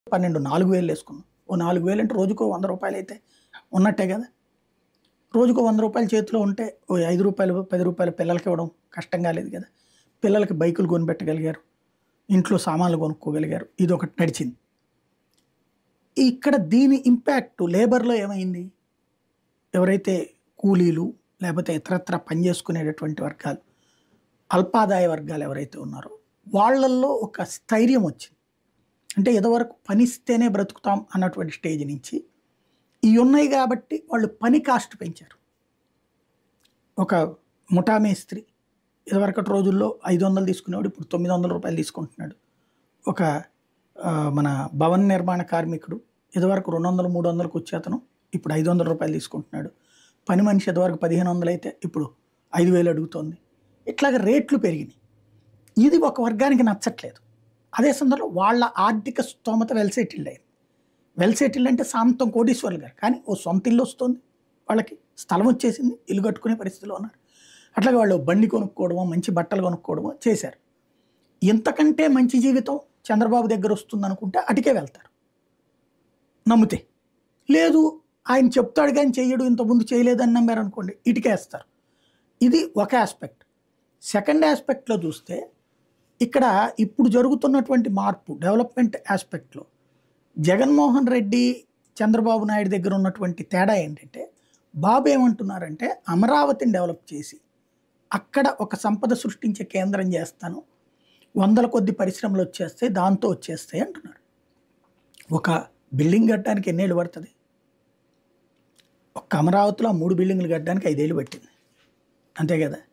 పన్నెండు నాలుగు వేలు వేసుకున్నాం ఓ నాలుగు వేలు అంటే రోజుకో వంద రూపాయలు అయితే ఉన్నట్టే కదా రోజుకో వంద రూపాయలు చేతిలో ఉంటే ఓ ఐదు రూపాయలు పది రూపాయలు పిల్లలకి ఇవ్వడం కష్టం కాలేదు కదా పిల్లలకి బైకులు కొనిపెట్టగలిగారు ఇంట్లో సామాన్లు కొనుక్కోగలిగారు ఇది ఒకటి నడిచింది ఇక్కడ దీని ఇంపాక్ట్ లేబర్లో ఏమైంది ఎవరైతే కూలీలు లేకపోతే ఇతరత్ర పనిచేసుకునేటటువంటి వర్గాలు అల్పాదాయ వర్గాలు ఎవరైతే ఉన్నారో వాళ్ళల్లో ఒక స్థైర్యం వచ్చింది అంటే ఇదివరకు పనిస్తేనే బ్రతుకుతాం అన్నటువంటి స్టేజ్ నుంచి ఇవి ఉన్నాయి కాబట్టి వాళ్ళు పని కాస్ట్ పెంచారు ఒక ముఠా మేస్త్రి ఇదివరకటి రోజుల్లో ఐదు వందలు తీసుకునేవాడు ఇప్పుడు తొమ్మిది వందల రూపాయలు తీసుకుంటున్నాడు ఒక ఆ, మన భవన నిర్మాణ కార్మికుడు ఇదివరకు రెండు వందలు మూడు వందలకు వచ్చే అతను ఇప్పుడు ఐదు వందల రూపాయలు తీసుకుంటున్నాడు పని మనిషి ఇదివరకు పదిహేను వందలు అయితే ఇప్పుడు ఐదు వేలు అడుగుతోంది ఇట్లాగ రేట్లు పెరిగినాయి ఇది ఒక వర్గానికి నచ్చట్లేదు అదే సందర్భంలో వాళ్ళ ఆర్థిక స్తోమత వెల్ సెటిల్డ్ అయింది వెల్ సెటిల్డ్ అంటే సాంతం కోటీశ్వర్లు గారు కానీ ఓ సొంత ఇల్లు వస్తుంది వాళ్ళకి స్థలం వచ్చేసింది ఇల్లు కట్టుకునే పరిస్థితిలో ఉన్నారు అట్లాగే వాళ్ళు బండి కొనుక్కోవడమో మంచి బట్టలు కొనుక్కోవడమో చేశారు ఇంతకంటే మంచి జీవితం చంద్రబాబు దగ్గర వస్తుంది అనుకుంటే అటుకే వెళ్తారు నమ్మితే లేదు ఆయన చెప్తాడు కానీ చెయ్యడు ఇంతకుముందు చేయలేదని నమ్మారు అనుకోండి ఇటుకేస్తారు ఇది ఒక ఆస్పెక్ట్ సెకండ్ ఆస్పెక్ట్లో చూస్తే ఇక్కడ ఇప్పుడు జరుగుతున్నటువంటి మార్పు డెవలప్మెంట్ ఆస్పెక్ట్లో జగన్మోహన్ రెడ్డి చంద్రబాబు నాయుడు దగ్గర ఉన్నటువంటి తేడా ఏంటంటే బాబు ఏమంటున్నారంటే అమరావతిని డెవలప్ చేసి అక్కడ ఒక సంపద సృష్టించే కేంద్రం చేస్తాను వందల కొద్ది పరిశ్రమలు వచ్చేస్తాయి దాంతో వచ్చేస్తాయి అంటున్నారు ఒక బిల్డింగ్ కట్టడానికి ఎన్నేళ్ళు పడుతుంది ఒక్క అమరావతిలో ఆ మూడు బిల్డింగ్లు కట్టడానికి ఐదేళ్ళు పట్టింది అంతే కదా